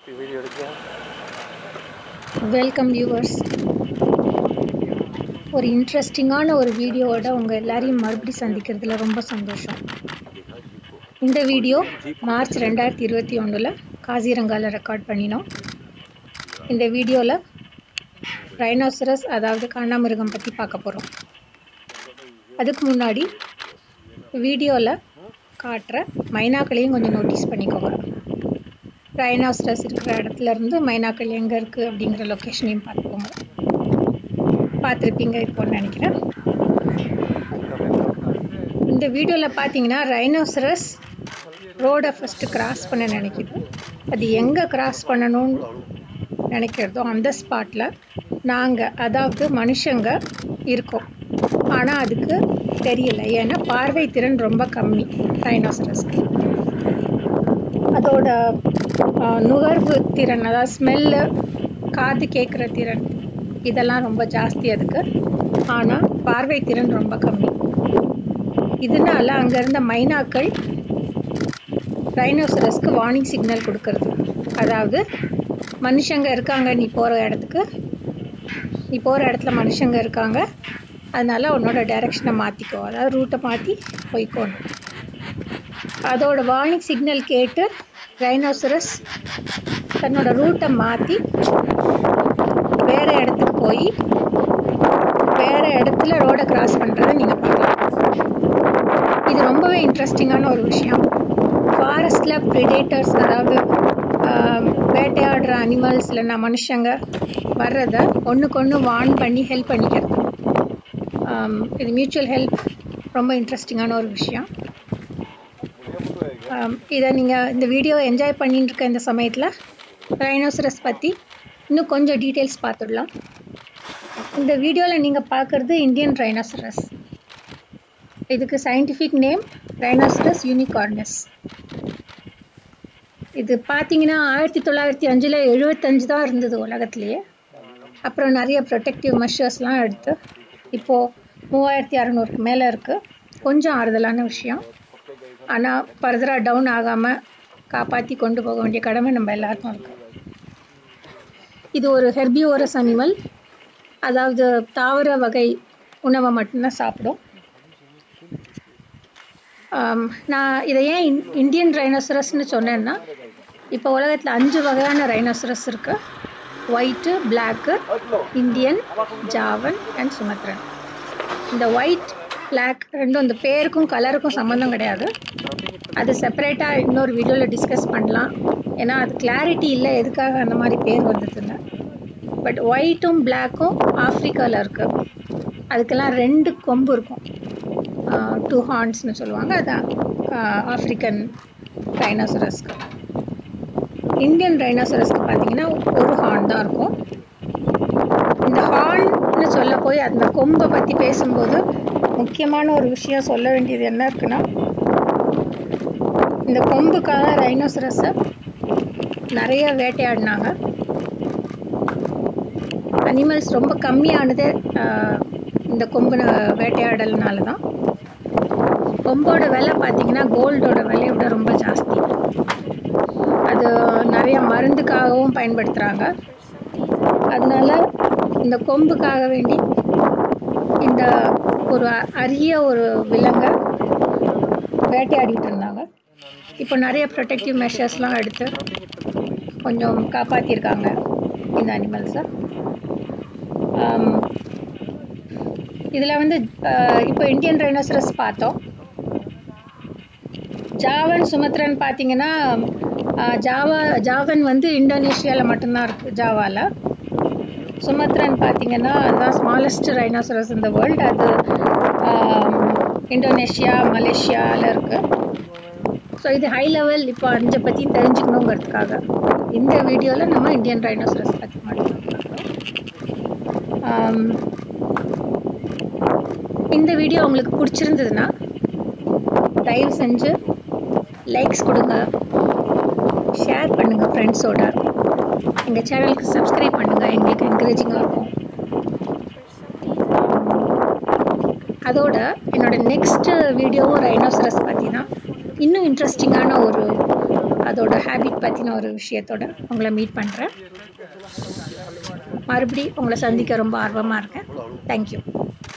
video எடுக்கிறேன் welcome viewers ஒரு இன்ட்ரெஸ்டிங்கான ஒரு வீடியோவோட உங்கள் எல்லாரையும் மறுபடி சந்திக்கிறதுல ரொம்ப சந்தோஷம் இந்த வீடியோ மார்ச் ரெண்டாயிரத்தி இருபத்தி ஒன்றில் காசிரங்காவில் ரெக்கார்ட் பண்ணினோம் இந்த வீடியோவில் ரைனோசரஸ் அதாவது காண்டாமிருகம் பற்றி பார்க்க போகிறோம் அதுக்கு முன்னாடி வீடியோவில் காட்டுற மைனாக்களையும் கொஞ்சம் நோட்டீஸ் பண்ணிக்கோங்க ரைனாஸ்டர்ஸ் இருக்கிற இடத்துல இருந்து மைனாக்கள் எங்கே இருக்குது அப்படிங்கிற லொக்கேஷனையும் பார்த்துக்கோங்க பார்த்துருப்பீங்க இப்போன்னு நினைக்கிறேன் இந்த வீடியோவில் பார்த்தீங்கன்னா ரைனோசரஸ் ரோடை ஃபஸ்ட்டு கிராஸ் பண்ண நினைக்குது அது எங்கே கிராஸ் பண்ணணும்னு நினைக்கிறதோ அந்த ஸ்பாட்டில் நாங்கள் அதாவது மனுஷங்க இருக்கோம் ஆனால் அதுக்கு தெரியல ஏன்னா பார்வை திறன் ரொம்ப கம்மி ரைனோசரஸ்க்கு அதோட ஆஹ், நுகர்வு திறன் அதாவது ஸ்மெல்லு காது கேட்குற திறன் இதெல்லாம் ரொம்ப ஜாஸ்தி அதுக்கு ஆனால் பார்வை திறன் ரொம்ப கம்மி இதனால அங்கே இருந்த மைனாக்கள் ரைனோசரஸ்க்கு வார்னிங் சிக்னல் கொடுக்கறது அதாவது மனுஷங்க இருக்காங்க நீ போகிற இடத்துக்கு நீ போகிற இடத்துல மனுஷங்க இருக்காங்க அதனால உன்னோட டைரக்ஷனை மாற்றிக்கோ அதாவது ரூட்டை மாற்றி போய்க்கோணும் அதோட வார்னிங் சிக்னல் கேட்டு ரைனோசரஸ் தன்னோட ரூட்டை மாற்றி வேற இடத்துக்கு போய் வேற இடத்துல ரோடை கிராஸ் பண்ணுறதை நீங்கள் பார்க்கலாம் இது ரொம்பவே இன்ட்ரெஸ்டிங்கான ஒரு விஷயம் ஃபாரஸ்டில் ப்ரிடேட்டர்ஸ் அதாவது ஆஹ், வேட்டையாடுற அனிமல்ஸ் இல்லைன்னா மனுஷங்க வர்றதை ஒன்றுக்கு ஒன்று வார்ன் பண்ணி ஹெல்ப் பண்ணிக்கிறது ஆம், இது மியூச்சுவல் ஹெல்ப் ரொம்ப இன்ட்ரெஸ்டிங்கான ஒரு விஷயம் ஆம், இதை நீங்கள் இந்த வீடியோ என்ஜாய் பண்ணிட்டு இருக்க இந்த சமயத்தில் ரைனோசரஸ் பற்றி இன்னும் கொஞ்சம் டீட்டெயில்ஸ் பார்த்துடலாம் இந்த வீடியோவில் நீங்கள் பார்க்குறது இந்தியன் ரைனோசரஸ் இதுக்கு சயின்டிஃபிக் நேம் ரைனோசரஸ் யூனிகார்னஸ் இது பார்த்தீங்கன்னா ஆயிரத்தி தொள்ளாயிரத்தி அஞ்சில் எழுபத்தஞ்சு தான் இருந்தது உலகத்துலேயே அப்புறம் நிறைய ப்ரொடெக்டிவ் மெஷர்ஸ்லாம் எடுத்து இப்போது மூவாயிரத்தி அறநூறுக்கு மேலே இருக்குது கொஞ்சம் ஆறுதலான விஷயம் ஆனால் ஃபர்தராக டவுன் ஆகாமல் காப்பாற்றி கொண்டு போக வேண்டிய கடமை நம்ம எல்லாருக்கும் இருக்கு இது ஒரு ஹெர்பியோரஸ் அனிமல் அதாவது தாவர வகை உணவை மட்டும்தான் சாப்பிடும் ஆம், நான் இதை ஏன் இன் இந்தியன் ரைனோசரஸ்னு சொன்னேன்னா இப்போ உலகத்தில் அஞ்சு வகையான ரைனோசரஸ் இருக்குது white black Indian Javan and Sumatran இந்த ஒயிட் பிளாக் ரெண்டும் இந்த பேருக்கும் கலருக்கும் சம்மந்தம் கிடையாது அது செப்பரேட்டாக இன்னொரு வீடியோவில் டிஸ்கஸ் பண்ணலாம் ஏன்னா அது கிளாரிட்டி இல்லை எதுக்காக அந்த மாதிரி பேர் வந்ததுன்னு பட் ஒயிட்டும் பிளாக்கும் ஆஃப்ரிக்காவில் இருக்குது அதுக்கெல்லாம் ரெண்டு கொம்பு இருக்கும் டூ ஹார்ன்ஸ்னு சொல்லுவாங்க அதான் ஆஃப்ரிக்கன் ரைனோசரஸ்க்கு இந்தியன் ரைனோசரஸ்க்கு பார்த்தீங்கன்னா ஒரு ஹார்ன் தான் இருக்கும் இந்த ஹார்ன்னு சொல்ல போய் அந்த கொம்பை பற்றி பேசும்போது முக்கியமான ஒரு விஷயம் சொல்ல வேண்டியது என்ன இருக்குன்னா இந்த கொம்புக்காக ரைனோசரஸை நிறைய வேட்டையாடினாங்க அனிமல்ஸ் ரொம்ப கம்மியானது ஆஹ், இந்த கொம்பு வேட்டையாடல்னால தான் கொம்போட விலை பார்த்தீங்கன்னா கோல்டோட விலையை விட ரொம்ப ஜாஸ்தி அது நிறைய மருந்துக்காகவும் பயன்படுத்துகிறாங்க அதனால இந்த கொம்புக்காக வேண்டி இந்த ஒரு அ- அரிய ஒரு விலங்கை வேட்டையாடிட்டு இருந்தாங்க இப்போ நிறைய ப்ரொடெக்டிவ் மெஷர்ஸ்லாம் எடுத்து கொஞ்சம் காப்பாற்றிருக்காங்க இந்த அனிமல்ஸை இதில் வந்து ஆஹ், இப்போ இந்தியன் ரைனோசரஸ் பார்த்தோம் ஜாவன் சுமத்ரன் பார்த்தீங்கன்னா ஆஹ், ஜாவா ஜாவன் வந்து இந்தோனேஷியாவில் மட்டும்தான் இருக்குது ஜாவாவில் சுமத்ரன் பார்த்தீங்கன்னா அதுதான் ஸ்மாலஸ்ட் ரைனோசரஸ் இந்த வேர்ல்டு அது ஆம், இந்தோனேஷியா மலேசியாவில் இருக்குது ஸோ இது ஹை லெவல் இப்போ அஞ்சை பற்றி தெரிஞ்சுக்கணுங்கிறதுக்காக இந்த வீடியோவில் நம்ம இந்தியன் ரைனோசரஸ் பற்றி மட்டும் ஆம், இந்த வீடியோ உங்களுக்கு பிடிச்சிருந்ததுன்னா தயவு செஞ்சு லைக்ஸ் கொடுங்க ஷேர் பண்ணுங்கள் ஃப்ரெண்ட்ஸோட எங்கள் சேனலுக்கு சப்ஸ்கிரைப் பண்ணுங்கள் எங்களுக்கு என்கரேஜிங்காக இருக்கும் அதோட என்னோட நெக்ஸ்ட் வீடியோவும் ரைனோசரஸ் பற்றி தான் இன்னும் இன்ட்ரெஸ்டிங்கான ஒரு அதோட ஹேபிட் பற்றின ஒரு விஷயத்தோட உங்களை மீட் பண்ணுறேன் மறுபடி உங்களை சந்திக்க ரொம்ப ஆர்வமாக இருக்கேன் தேங்க்யூ